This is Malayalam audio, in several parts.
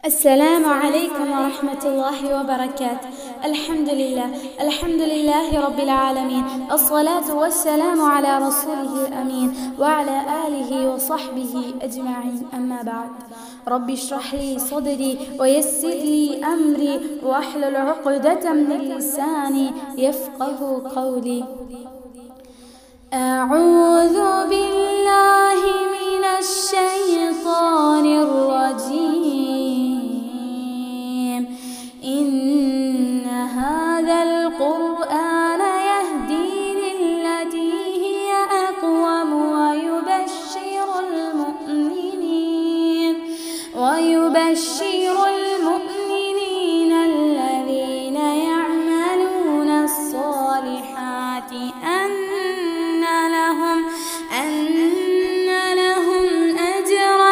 السلام عليكم ورحمة الله وبركاته الحمد لله الحمد لله رب العالمين الصلاة والسلام على رسوله الأمين وعلى آله وصحبه أجمعين أما بعد رب اشرح لي صدري ويسر لي أمري واحلل عقدة من لساني يفقه قولي أعوذ بالله من الشيطان الرجيم إن هذا القرآن يهدي للتي هي أقوم ويبشر المؤمنين ويبشر المؤمنين الذين يعملون الصالحات أن لهم أن لهم أجرا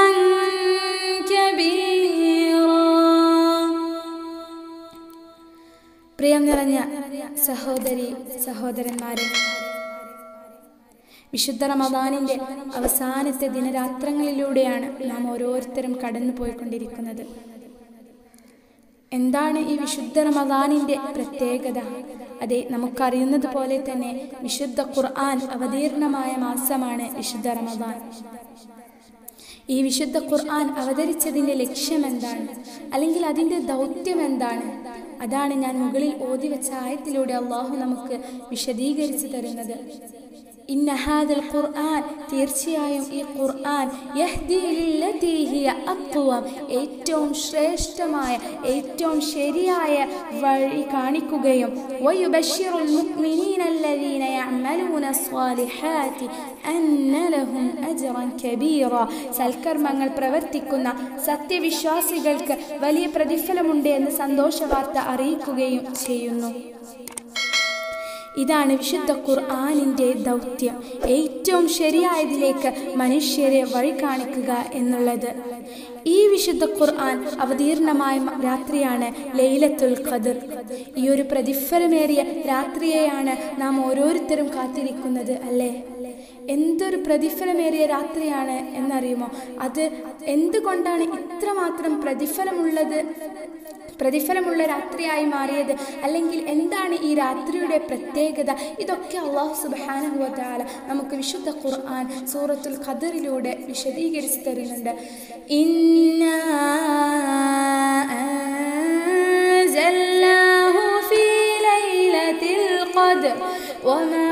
كبيرا പ്രിയം നിറഞ്ഞ സഹോദരി സഹോദരന്മാരെ വിശുദ്ധ റമദാനിന്റെ അവസാനത്തെ ദിനരാത്രങ്ങളിലൂടെയാണ് നാം ഓരോരുത്തരും കടന്നു പോയിക്കൊണ്ടിരിക്കുന്നത് എന്താണ് ഈ വിശുദ്ധ റമദാനിന്റെ പ്രത്യേകത അതെ നമുക്കറിയുന്നത് പോലെ തന്നെ വിശുദ്ധ ഖുർആൻ അവതീർണമായ മാസമാണ് വിശുദ്ധ റമദാൻ ഈ വിശുദ്ധ ഖുർആൻ അവതരിച്ചതിന്റെ ലക്ഷ്യം എന്താണ് അല്ലെങ്കിൽ അതിന്റെ ദൗത്യം എന്താണ് അതാണ് ഞാൻ മുകളിൽ ഓതി വെച്ച ആയത്തിലൂടെ അള്ളാഹു നമുക്ക് വിശദീകരിച്ചു തരുന്നത് ഇന്ന ഹാദൽ ഖുർആൻ തീർച്ചയായും ഈ ഖുർആൻ യഹ്ദി ലില്ലതി ഹിയ അഖ്വം ഏറ്റവും ശ്രേഷ്ഠമായ ഏറ്റവും ശരിയായ വഴി കാണിക്കുകയും വയുബശ്ശിറുൽ മുഅ്മിനീന അല്ലദീന യഅമലൂന സ്വാലിഹാത്തി അന്ന ലഹും അജ്റൻ കബീറ സൽക്കർമ്മങ്ങൾ പ്രവർത്തിക്കുന്ന സത്യവിശ്വാസികൾക്ക് വലിയ പ്രതിഫലമുണ്ട് എന്ന് സന്തോഷ വാർത്ത അറിയിക്കുകയും ചെയ്യുന്നു ഇതാണ് വിശുദ്ധ ഖുർആാനിൻ്റെ ദൗത്യം ഏറ്റവും ശരിയായതിലേക്ക് മനുഷ്യരെ വഴി കാണിക്കുക എന്നുള്ളത് ഈ വിശുദ്ധ ഖുർആൻ അവതീർണമായ രാത്രിയാണ് ലൈലത്തുൽ ഖദർ ഈ ഒരു പ്രതിഫലമേറിയ രാത്രിയെയാണ് നാം ഓരോരുത്തരും കാത്തിരിക്കുന്നത് അല്ലേ എന്തൊരു പ്രതിഫലമേറിയ രാത്രിയാണ് എന്നറിയുമോ അത് എന്തുകൊണ്ടാണ് ഇത്രമാത്രം പ്രതിഫലമുള്ളത് പ്രതിഫലമുള്ള രാത്രിയായി മാറിയത് അല്ലെങ്കിൽ എന്താണ് ഈ രാത്രിയുടെ പ്രത്യേകത ഇതൊക്കെ അള്ളാഹു സുബാനുഭവത്താല നമുക്ക് വിശുദ്ധ ഖുർആൻ സൂറത്തുൽ ഖദറിലൂടെ വിശദീകരിച്ചു തരുന്നുണ്ട് ഇന്ന أنزلناه في ليلة القدر وما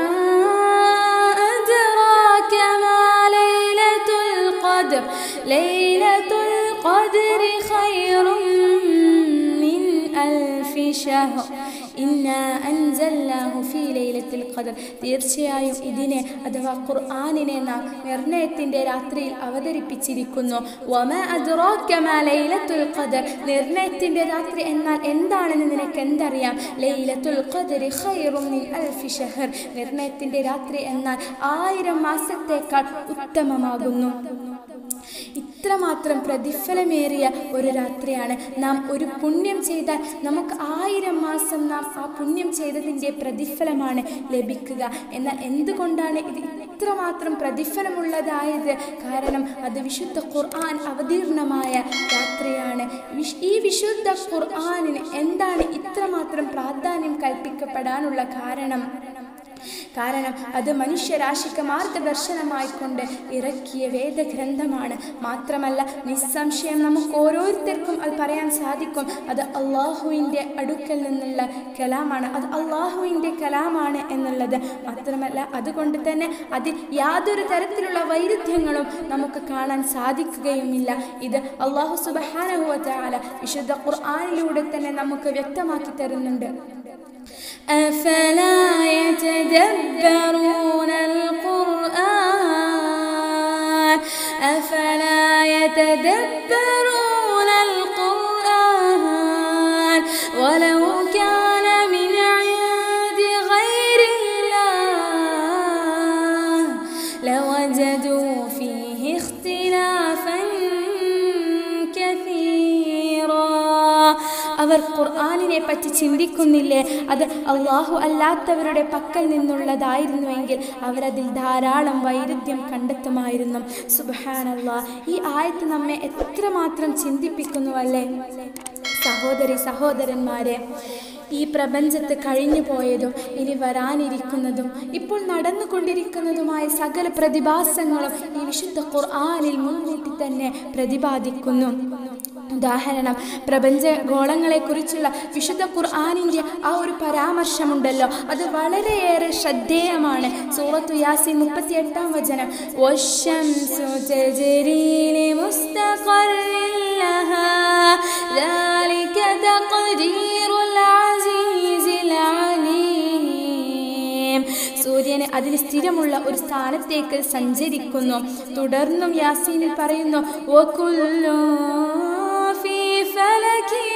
أدراك ما ليلة القدر ليلة القدر خير من ألف شهر إنا أنزلناه في ليلة القدر തീർച്ചയായും ഇതിനെ അഥവാ ഖുർആാനിനെ നാം നിർണയത്തിന്റെ രാത്രിയിൽ അവതരിപ്പിച്ചിരിക്കുന്നു വമ അദ്റാക മാ ലൈലത്തുൽ ഖദർ നിർണയത്തിന്റെ രാത്രി എന്നാൽ എന്താണെന്ന് നിനക്ക് എന്തറിയാം ലൈലത്തുൽ ഖദർ ഖൈറും മിൻ അൽഫി ഷഹർ നിർണയത്തിന്റെ രാത്രി എന്നാൽ ആയിരം മാസത്തേക്കാൾ ഉത്തമമാകുന്നു ഇത്രമാത്രം പ്രതിഫലമേറിയ ഒരു രാത്രിയാണ് നാം ഒരു പുണ്യം ചെയ്താൽ നമുക്ക് ആയിരം മാസം നാം ആ പുണ്യം ചെയ്തതിൻ്റെ പ്രതിഫലമാണ് ലഭിക്കുക എന്നാൽ എന്തുകൊണ്ടാണ് ഇത് ഇത്രമാത്രം പ്രതിഫലമുള്ളതായത് കാരണം അത് വിശുദ്ധ ഖുർആൻ അവതീർണമായ രാത്രിയാണ് വിശ്- ഈ വിശുദ്ധ ഖുർആനിന് എന്താണ് ഇത്രമാത്രം പ്രാധാന്യം കൽപ്പിക്കപ്പെടാനുള്ള കാരണം കാരണം അത് മനുഷ്യരാശിക്ക് മാർഗദർശനമായിക്കൊണ്ട് ഇറക്കിയ വേദഗ്രന്ഥമാണ് മാത്രമല്ല നിസ്സംശയം നമുക്ക് ഓരോരുത്തർക്കും അത് പറയാൻ സാധിക്കും അത് അള്ളാഹുവിൻ്റെ അടുക്കൽ നിന്നുള്ള കലാമാണ് അത് അള്ളാഹുവിൻ്റെ കലാമാണ് എന്നുള്ളത് മാത്രമല്ല അതുകൊണ്ട് തന്നെ അതിൽ യാതൊരു തരത്തിലുള്ള വൈരുദ്ധ്യങ്ങളും നമുക്ക് കാണാൻ സാധിക്കുകയുമില്ല ഇത് അള്ളാഹു സുബഹാനഹുവല വിശുദ്ധ ഖുർആാനിലൂടെ തന്നെ നമുക്ക് വ്യക്തമാക്കി തരുന്നുണ്ട് أفلا يتدبرون القرآن أفلا يتدبرون القرآن ولو كان من عند غير الله لوجدوا فيه اختلافا كثيرا അവർ ഖുർആാനിനെ പറ്റി ചിന്തിക്കുന്നില്ലേ അത് അള്ളാഹു അല്ലാത്തവരുടെ പക്കൽ നിന്നുള്ളതായിരുന്നുവെങ്കിൽ അവരതിൽ ധാരാളം വൈരുദ്ധ്യം കണ്ടെത്തുമായിരുന്നു സുബാനല്ലാ ഈ ആയത്ത് നമ്മെ എത്രമാത്രം ചിന്തിപ്പിക്കുന്നുവല്ലേ സഹോദരി സഹോദരന്മാരെ ഈ പ്രപഞ്ചത്ത് കഴിഞ്ഞു പോയതും ഇനി വരാനിരിക്കുന്നതും ഇപ്പോൾ നടന്നുകൊണ്ടിരിക്കുന്നതുമായ സകല പ്രതിഭാസങ്ങളും ഈ വിശുദ്ധ ഖുർആാനിൽ മുൻകൂട്ടി തന്നെ പ്രതിപാദിക്കുന്നു ഉദാഹരണം പ്രപഞ്ച ഗോളങ്ങളെക്കുറിച്ചുള്ള വിശുദ്ധ ഖുർആാനിൻ്റെ ആ ഒരു പരാമർശമുണ്ടല്ലോ അത് വളരെയേറെ ശ്രദ്ധേയമാണ് സൂറത്തു യാസിൻ മുപ്പത്തി എട്ടാം വചനം "വശംസു തജ്രീ ലിമുസ്തഖറിൻ ലഹാ. ذلك تقدير العزيز العليم സൂര്യന് അതിന് സ്ഥിരമുള്ള ഒരു സ്ഥാനത്തേക്ക് സഞ്ചരിക്കുന്നു തുടർന്നും യാസീനിൽ പറയുന്നു "വകുല്ലു ഫീ ഫലകിൻ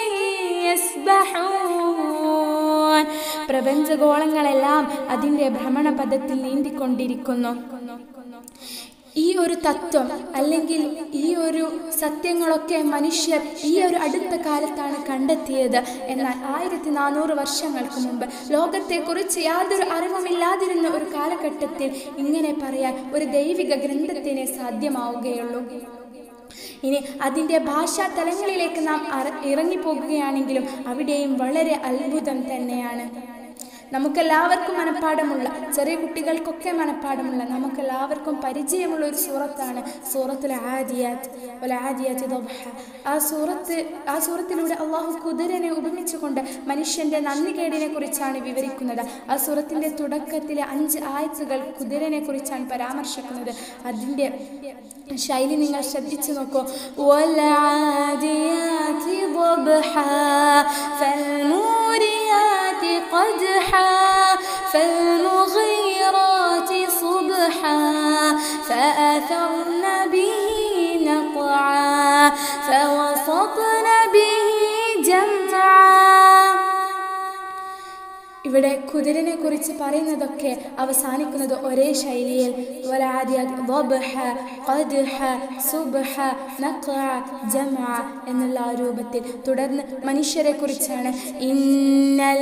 യസ്ബഹൂൻ." പ്രപഞ്ചഗോളങ്ങളെല്ലാം അതിൻ്റെ ഭ്രമണപഥത്തിൽ നീന്തിക്കൊണ്ടിരിക്കുന്നു ഈ ഒരു തത്വം അല്ലെങ്കിൽ ഈ ഒരു സത്യങ്ങളൊക്കെ മനുഷ്യർ ഈ ഒരു അടുത്ത കാലത്താണ് കണ്ടെത്തിയത് എന്നാൽ ആയിരത്തി നാനൂറ് വർഷങ്ങൾക്ക് മുമ്പ് ലോകത്തെക്കുറിച്ച് യാതൊരു അറിവുമില്ലാതിരുന്ന ഒരു കാലഘട്ടത്തിൽ ഇങ്ങനെ പറയാൻ ഒരു ദൈവിക ഗ്രന്ഥത്തിന് സാധ്യമാവുകയുള്ളൂ ഇനി അതിൻ്റെ ഭാഷാ തലങ്ങളിലേക്ക് നാം അറ- ഇറങ്ങിപ്പോകുകയാണെങ്കിലും അവിടെയും വളരെ അത്ഭുതം തന്നെയാണ് നമുക്കെല്ലാവർക്കും മനഃപ്പാടമുള്ള ചെറിയ കുട്ടികൾക്കൊക്കെ മനഃപ്പാടമുള്ള നമുക്കെല്ലാവർക്കും പരിചയമുള്ള ഒരു സൂറത്താണ് സൂറത്തുൽ ആദിയാത്ത് വൽ ആദിയാത്ത് ദബ്ഹ. ആ സൂറത്ത് ആ സൂറത്തിലൂടെ അള്ളാഹു കുതിരനെ ഉപമിച്ചുകൊണ്ട് മനുഷ്യന്റെ നന്ദികേടിനെ കുറിച്ചാണ് വിവരിക്കുന്നത് ആ സൂറത്തിന്റെ തുടക്കത്തിലെ അഞ്ച് ആയത്തുകൾ കുതിരനെ കുറിച്ചാണ് പരാമർശിക്കുന്നത് അതിന്റെ ശൈലി നിങ്ങൾ ശ്രദ്ധിച്ചു നോക്കൂ وَالْعَادِيَاتِ ضَبْحًا فَالْمُورِيَاتِ قَدْحًا فَالْمُغِيرَاتِ صُبْحًا فَأَثَرْنَ بِهِ نَقْعًا فَوَسَطْنَ بِهِ جَمْعًا ഇവിടെ കുതിരനെ കുറിച്ച് പറയുന്നതൊക്കെ അവസാനിക്കുന്നത് ഒരേ ശൈലിയിൽ വലാദിയത് ضبح, قدح, സുബ്ഹ, നഖ്അ, ജംഅ എന്നുള്ള ആ രൂപത്തിൽ തുടർന്ന് മനുഷ്യരെ കുറിച്ചാണ് ഇന്നൽ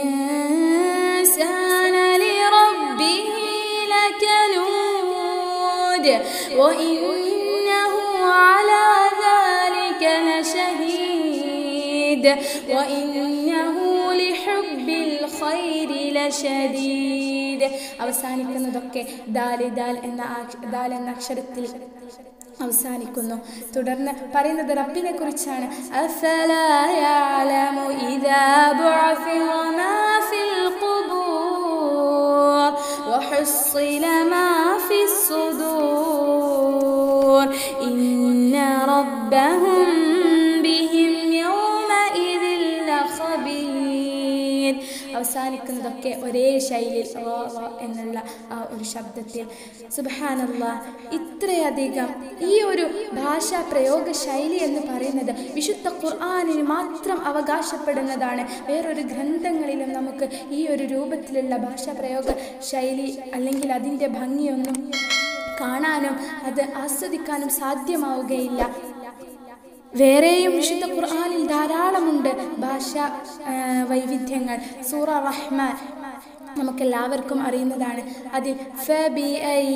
ഇൻസാന ലിറബ്ബിഹി ലകനൂദ് വഇന്നഹു അലാ ذلك لشهيد وإنه لحب الخير لشديد അവസാനിക്കുന്നതൊക്കെ ദാലി ദാൽ എന്ന ആ- ദാൽ എന്ന അക്ഷരത്തിൽ അവസാനിക്കുന്നു തുടർന്ന് പറയുന്നത് റബ്ബിനെ കുറിച്ചാണ് أفلا يعلم إذا بعثر ما في القبور وحصل ما في الصدور إن ربهم بهم يومئذ لخبير അവസാനിക്കുന്നതൊക്കെ ഒരേ ശൈലിയിൽ റ, റ എന്നുള്ള ആ ഒരു ശബ്ദത്തിൽ സുബാനല്ല ഇത്രയധികം ഈ ഒരു ഭാഷാ പ്രയോഗ ശൈലി എന്ന് പറയുന്നത് വിശുദ്ധ ഖുർആാനിന് മാത്രം അവകാശപ്പെടുന്നതാണ് വേറൊരു ഗ്രന്ഥങ്ങളിലും നമുക്ക് ഈ ഒരു രൂപത്തിലുള്ള ഭാഷാ പ്രയോഗ ശൈലി അല്ലെങ്കിൽ അതിൻ്റെ ഭംഗിയൊന്നും കാണാനും അത് ആസ്വദിക്കാനും സാധ്യമാവുകയില്ല വേറെയും വിശുദ്ധ ഖുർആനിൽ ധാരാളമുണ്ട് ഭാഷ ആ, വൈവിധ്യങ്ങൾ സൂറ റഹ്മാൻ നമുക്കെല്ലാവർക്കും അറിയുന്നതാണ് അതിൽ فَبِأَيِّ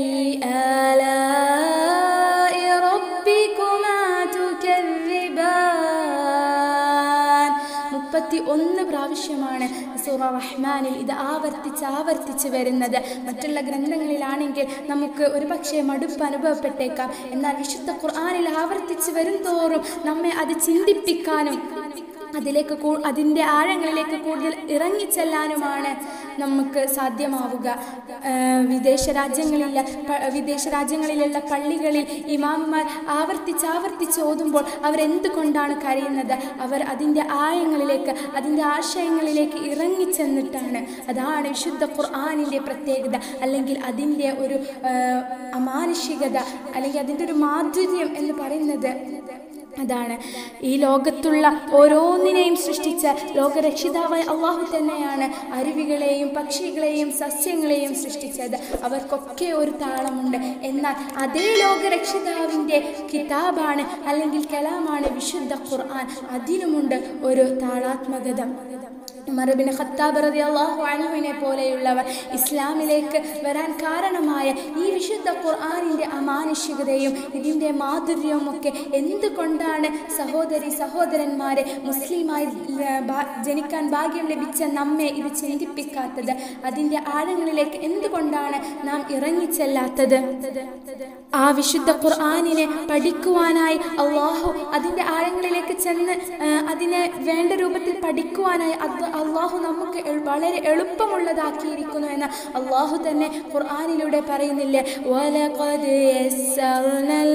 آلَاءِ رَبِّكُمَا تُكَذِّبَانِ മുപ്പത്തി ഒന്ന് പ്രാവശ്യമാണ് സൂറ റഹ്മാനിൽ ഇത് ആവർത്തിച്ച് ആവർത്തിച്ച് വരുന്നത് മറ്റുള്ള ഗ്രന്ഥങ്ങളിലാണെങ്കിൽ നമുക്ക് ഒരു പക്ഷേ മടുപ്പ് അനുഭവപ്പെട്ടേക്കാം എന്നാൽ വിശുദ്ധ ഖുർആനിൽ ആവർത്തിച്ച് വരും തോറും നമ്മെ അത് ചിന്തിപ്പിക്കാനും അതിലേക്ക് കൂ- അതിൻ്റെ ആഴങ്ങളിലേക്ക് കൂടുതൽ ഇറങ്ങിച്ചെല്ലാനുമാണ് നമുക്ക് സാധ്യമാവുക ആ, വിദേശ രാജ്യങ്ങളിലെ പ- വിദേശ രാജ്യങ്ങളിലുള്ള പള്ളികളിൽ ഇമാമുമാർ ആവർത്തിച്ച് ആവർത്തിച്ച് ഓതുമ്പോൾ അവരെന്തുകൊണ്ടാണ് കരയുന്നത് അവർ അതിൻ്റെ ആഴങ്ങളിലേക്ക് അതിൻ്റെ ആശയങ്ങളിലേക്ക് ഇറങ്ങിച്ചെന്നിട്ടാണ് അതാണ് വിശുദ്ധ ഖുർആാനിൻ്റെ പ്രത്യേകത അല്ലെങ്കിൽ അതിൻ്റെ ഒരു ആ, അമാനുഷികത അല്ലെങ്കിൽ അതിൻ്റെ ഒരു മാധുര്യം എന്ന് പറയുന്നത് അതാണ് ഈ ലോകത്തുള്ള ഓരോന്നിനെയും സൃഷ്ടിച്ച ലോകരക്ഷിതാവായ അള്ളാഹു തന്നെയാണ് അരുവികളെയും പക്ഷികളെയും സസ്യങ്ങളെയും സൃഷ്ടിച്ചത് അവർക്കൊക്കെ ഒരു താളമുണ്ട് എന്നാൽ അതേ ലോകരക്ഷിതാവിൻ്റെ കിതാബാണ് അല്ലെങ്കിൽ കലാമാണ് വിശുദ്ധ ഖുർആൻ അതിനുമുണ്ട് ഒരു താളാത്മകത ഉമർബിൻ ഖത്താബ് റളിയല്ലാഹു അൻഹുവിനെ പോലെയുള്ളവർ ഇസ്ലാമിലേക്ക് വരാൻ കാരണമായ ഈ വിശുദ്ധ ഖുർആനിൻ്റെ അമാനുഷികതയും ഇതിൻ്റെ മാധുര്യവും ഒക്കെ എന്തുകൊണ്ടാണ് സഹോദരി സഹോദരന്മാരെ മുസ്ലിമായി ല- ഭാ- ജനിക്കാൻ ഭാഗ്യം ലഭിച്ച നമ്മെ ഇത് ചിന്തിപ്പിക്കാത്തത് അതിൻ്റെ ആഴങ്ങളിലേക്ക് എന്തുകൊണ്ടാണ് നാം ഇറങ്ങിച്ചെല്ലാത്തത് ആ വിശുദ്ധ ഖുർആനിനെ പഠിക്കുവാനായി അള്ളാഹു അതിൻ്റെ ആഴങ്ങളിലേക്ക് ചെന്ന് ആ, അതിനെ വേണ്ട രൂപത്തിൽ പഠിക്കുവാനായി അത് അള്ളാഹു നമുക്ക് എൾ- വളരെ എളുപ്പമുള്ളതാക്കിയിരിക്കുന്നു എന്ന് അള്ളാഹു തന്നെ ഖുർആനിലൂടെ പറയുന്നില്ലേ "വലഖദ് യസ്സർനൽ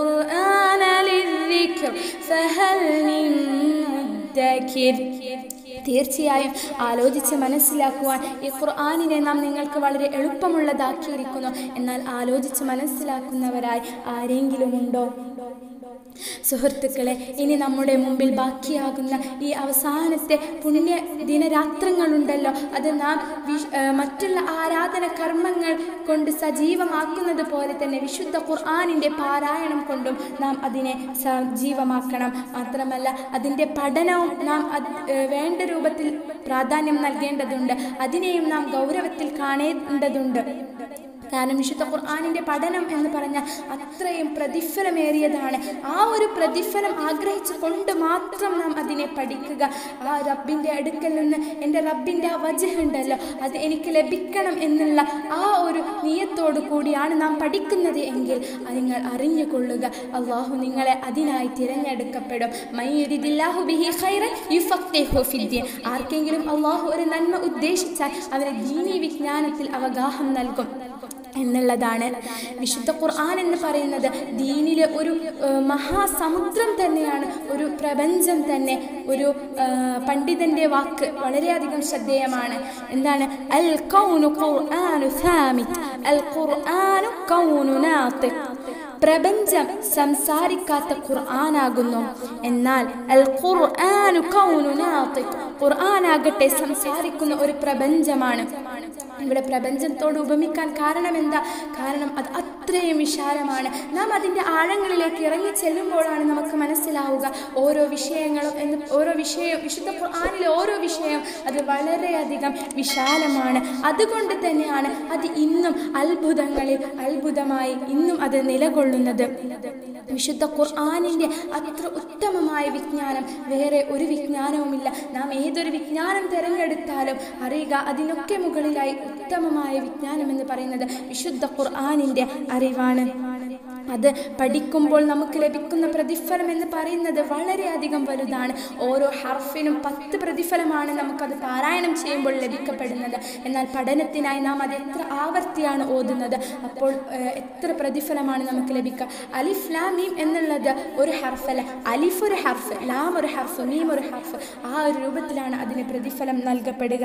ഖുർആന ലിദ്ദിക്ർ ഫഹൽ മിൻ മുദ്ദക്കിർ." തീർച്ചയായും ആലോചിച്ച് മനസ്സിലാക്കുവാൻ ഈ ഖുർആാനിനെ നാം നിങ്ങൾക്ക് വളരെ എളുപ്പമുള്ളതാക്കിയിരിക്കുന്നു എന്നാൽ ആലോചിച്ച് മനസ്സിലാക്കുന്നവരായി ആരെങ്കിലും ഉണ്ടോ സുഹൃത്തുക്കളെ ഇനി നമ്മുടെ മുമ്പിൽ ബാക്കിയാകുന്ന ഈ അവസാനത്തെ പുണ്യ ദിനരാത്രങ്ങളുണ്ടല്ലോ അത് നാം വി- ഏ, മറ്റുള്ള ആരാധന കർമ്മങ്ങൾ കൊണ്ട് സജീവമാക്കുന്നത് പോലെ തന്നെ വിശുദ്ധ ഖുർആാനിൻ്റെ പാരായണം കൊണ്ടും നാം അതിനെ സജീവമാക്കണം മാത്രമല്ല അതിൻ്റെ പഠനവും നാം അത് ഏ, വേണ്ട രൂപത്തിൽ പ്രാധാന്യം നൽകേണ്ടതുണ്ട് അതിനെയും നാം ഗൗരവത്തിൽ കാണേണ്ടതുണ്ട് കാരണം വിശുദ്ധ ഖുർആാനിൻ്റെ പഠനം എന്ന് പറഞ്ഞാൽ അത്രയും പ്രതിഫലമേറിയതാണ് ആ ഒരു പ്രതിഫലം ആഗ്രഹിച്ചു കൊണ്ട് മാത്രം നാം അതിനെ പഠിക്കുക ആ റബ്ബിൻ്റെ അടുക്കൽ നിന്ന് എൻ്റെ റബ്ബിൻ്റെ ആ വജഹ് ഉണ്ടല്ലോ അത് എനിക്ക് ലഭിക്കണം എന്നുള്ള ആ ഒരു നിയത്തോടു കൂടിയാണ് നാം പഠിക്കുന്നത് എങ്കിൽ അത് നിങ്ങൾ അറിഞ്ഞുകൊള്ളുക അള്ളാഹു നിങ്ങളെ അതിനായി തിരഞ്ഞെടുക്കപ്പെടും മയ്യുരിദില്ലാഹു ബിഹി ഖൈറൻ യുഫഖിഹു ഫിദ്ദീൻ ആർക്കെങ്കിലും അള്ളാഹു ഒരു നന്മ ഉദ്ദേശിച്ചാൽ അവരെ ദീനി വിജ്ഞാനത്തിൽ അവഗാഹം നൽകും എന്നുള്ളതാണ് വിശുദ്ധ ഖുർആൻ എന്ന് പറയുന്നത് ദീനിലെ ഒരു ഏഹ്, മഹാസമുദ്രം തന്നെയാണ് ഒരു പ്രപഞ്ചം തന്നെ ഒരു ഏഹ്, പണ്ഡിതന്റെ വാക്ക് വളരെയധികം ശ്രദ്ധേയമാണ് എന്താണ് അൽ കൗനു ഖുർആനു സാമിത് അൽ ഖുർആനു കൗനു നാത്തിഖ് പ്രപഞ്ചം സംസാരിക്കാത്ത ഖുർആനാകുന്നു എന്നാൽ അൽ ഖുർആനു കൗനു നാത്തിഖ് ഖുർആനാകട്ടെ സംസാരിക്കുന്ന ഒരു പ്രപഞ്ചമാണ് ഇവിടെ പ്രപഞ്ചത്തോട് ഉപമിക്കാൻ കാരണം എന്താ കാരണം അത് അത്രയും വിശാലമാണ് നാം അതിൻ്റെ ആഴങ്ങളിലേക്ക് ഇറങ്ങി ചെല്ലുമ്പോഴാണ് നമുക്ക് മനസ്സിലാവുക ഓരോ വിഷയങ്ങളും എന്ന് ഓരോ വിഷയം വിശുദ്ധ ഖുർആനിലെ ഓരോ വിഷയം അത് വളരെയധികം വിശാലമാണ് അതുകൊണ്ട് തന്നെയാണ് അത് ഇന്നും അത്ഭുതങ്ങളിൽ അത്ഭുതമായി ഇന്നും അത് നിലകൊള്ളുന്നത് വിശുദ്ധ ഖുർആാനിൻ്റെ അത്ര ഉത്തമമായ വിജ്ഞാനം വേറെ ഒരു വിജ്ഞാനവുമില്ല നാം ഏതൊരു വിജ്ഞാനം തിരഞ്ഞെടുത്താലും അറിയുക അതിനൊക്കെ മുകളിലായി ഉത്തമമായ വിജ്ഞാനം എന്ന് പറയുന്നത് വിശുദ്ധ ഖുർആാനിൻ്റെ അറിവാണ് അത് പഠിക്കുമ്പോൾ നമുക്ക് ലഭിക്കുന്ന പ്രതിഫലം എന്ന് പറയുന്നത് വളരെയധികം വലുതാണ് ഓരോ ഹർഫിനും പത്ത് പ്രതിഫലമാണ് നമുക്കത് പാരായണം ചെയ്യുമ്പോൾ ലഭിക്കപ്പെടുന്നത് എന്നാൽ പഠനത്തിനായി നാം അത് എത്ര ആവർത്തിയാണ് ഓതുന്നത് അപ്പോൾ ഏഹ്, എത്ര പ്രതിഫലമാണ് നമുക്ക് ലഭിക്കുക അലിഫ് ലാം മീം എന്നുള്ളത് ഒരു ഹർഫല്ല അലിഫ് ഒരു ഹർഫ് ലാം ഒരു ഹർഫ് മീം ഒരു ഹർഫ് ആ ഒരു രൂപത്തിലാണ് അതിന് പ്രതിഫലം നൽകപ്പെടുക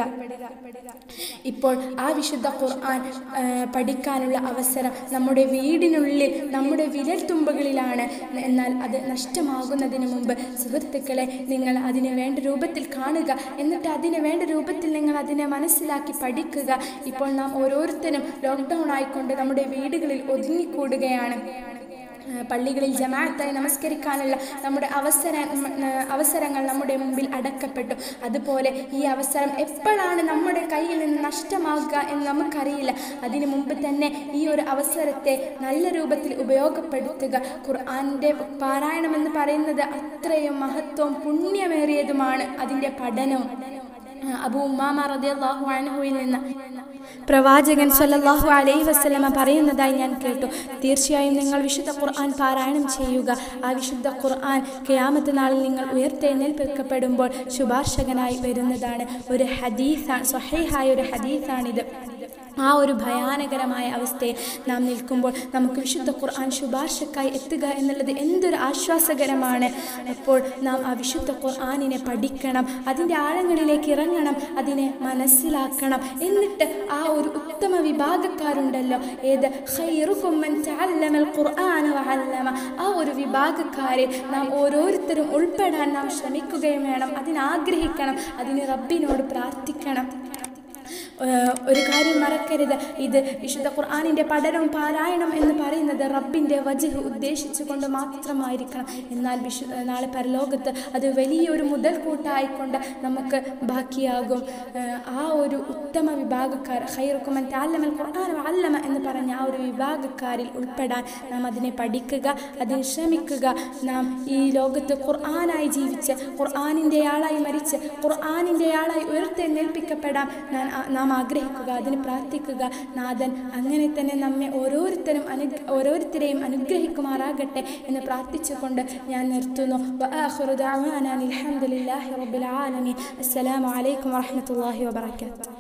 ഇപ്പോൾ ആ വിശുദ്ധ ഖുർആൻ ആ, പഠിക്കാനുള്ള അവസരം നമ്മുടെ വീടിനുള്ളിൽ നമ്മുടെ വിരൽത്തുമ്പുകളിലാണ് എന്നാൽ അത് നഷ്ടമാകുന്നതിന് മുമ്പ് സുഹൃത്തുക്കളെ നിങ്ങൾ അതിനെ വേണ്ട രൂപത്തിൽ കാണുക എന്നിട്ട് അതിനെ വേണ്ട രൂപത്തിൽ നിങ്ങൾ അതിനെ മനസ്സിലാക്കി പഠിക്കുക ഇപ്പോൾ നാം ഓരോരുത്തരും ലോക്ക്ഡൗൺ ആയിക്കൊണ്ട് നമ്മുടെ വീടുകളിൽ ഒതുങ്ങിക്കൂടുകയാണ് ആ, പള്ളികളിൽ ജമാഅത്തായി നമസ്കരിക്കാനുള്ള നമ്മുടെ അവസര ആ, അവസരങ്ങൾ നമ്മുടെ മുമ്പിൽ അടക്കപ്പെട്ടു അതുപോലെ ഈ അവസരം എപ്പോഴാണ് നമ്മുടെ കയ്യിൽ നിന്ന് നഷ്ടമാകുക എന്ന് നമുക്കറിയില്ല അതിനു മുമ്പ് തന്നെ ഈ ഒരു അവസരത്തെ നല്ല രൂപത്തിൽ ഉപയോഗപ്പെടുത്തുക ഖുർആാനിൻ്റെ പാരായണം എന്ന് പറയുന്നത് അത്രയും മഹത്വവും പുണ്യമേറിയതുമാണ് അതിൻ്റെ പഠനവും ആ, അബൂ ഉമ്മാമ റളിയല്ലാഹു അൻഹുവിൽ നിന്ന് പ്രവാചകൻ സല്ലല്ലാഹു അലൈഹി വസല്ലമ പറയുന്നതായി ഞാൻ കേട്ടു തീർച്ചയായും നിങ്ങൾ വിശുദ്ധ ഖുർആൻ പാരായണം ചെയ്യുക ആ വിശുദ്ധ ഖുർആൻ ഖിയാമത്ത് നാളിൽ നിങ്ങൾ ഉയർത്തെഴുന്നേൽപ്പിക്കപ്പെടുമ്പോൾ ശുപാർശകനായി വരുന്നതാണ് ഒരു ഹദീസാണ് സ്വഹീഹായ ഒരു ഹദീസാണിത് ആ ഒരു ഭയാനകരമായ അവസ്ഥയിൽ നാം നിൽക്കുമ്പോൾ നമുക്ക് വിശുദ്ധ ഖുർആൻ ശുപാർശക്കായി എത്തുക എന്നുള്ളത് എന്തൊരു ആശ്വാസകരമാണ് അപ്പോൾ നാം ആ വിശുദ്ധ ഖുർആനിനെ പഠിക്കണം അതിൻ്റെ ആഴങ്ങളിലേക്ക് ഇറങ്ങണം അതിനെ മനസ്സിലാക്കണം എന്നിട്ട് ആ ഒരു ഉത്തമ വിഭാഗക്കാരുണ്ടല്ലോ ഏത് ഖൈറുക്കും മൻ തഅല്ലമൽ ഖുർആന വഅല്ലമ ആ ഒരു വിഭാഗക്കാരിൽ നാം ഓരോരുത്തരും ഉൾപ്പെടാൻ നാം ശ്രമിക്കുകയും വേണം അതിനാഗ്രഹിക്കണം അതിന് റബ്ബിനോട് പ്രാർത്ഥിക്കണം ഏഹ് ഒരു കാര്യം മറക്കരുത് ഇത് വിശുദ്ധ ഖുർആാനിൻ്റെ പഠനവും പാരായണം എന്ന് പറയുന്നത് റബ്ബിൻ്റെ വജഹ് ഉദ്ദേശിച്ചുകൊണ്ട് മാത്രമായിരിക്കണം എന്നാൽ വിശു നാളെ പരലോകത്ത് അത് വലിയൊരു മുതൽക്കൂട്ടായിക്കൊണ്ട് നമുക്ക് ബാക്കിയാകും ഏഹ് ആ ഒരു ഉത്തമ വിഭാഗക്കാർ ഹൈറുക്കുമൻ താല്ലമൽ ഖുർആൻ അല്ലമ എന്ന് പറഞ്ഞ ആ ഒരു വിഭാഗക്കാരിൽ ഉൾപ്പെടാൻ നാം അതിനെ പഠിക്കുക അതിന് ശ്രമിക്കുക നാം ഈ ലോകത്ത് ഖുർആനായി ജീവിച്ച് ഖുർആാനിൻ്റെ ആളായി മരിച്ച് ഖുർആാനിൻ്റെ ആളായി ഉയർത്തെഴുന്നേൽപ്പിക്കപ്പെടാൻ ഞാൻ നാം ആഗ്രഹിക്കുക അതിന് പ്രാർത്ഥിക്കുക നാഥൻ അങ്ങനെ തന്നെ നമ്മെ ഓരോരുത്തരും അനു ഓരോരുത്തരെയും അനുഗ്രഹിക്കുമാറാകട്ടെ എന്ന് പ്രാർത്ഥിച്ചുകൊണ്ട് ഞാൻ നിർത്തുന്നു വആഖിറു ദഅവാനാ അൽഹംദുലില്ലാഹി റബ്ബിൽ ആലമീൻ അസ്സലാമു അലൈക്കും വറഹ്മത്തുള്ളാഹി വബറകാതുഹു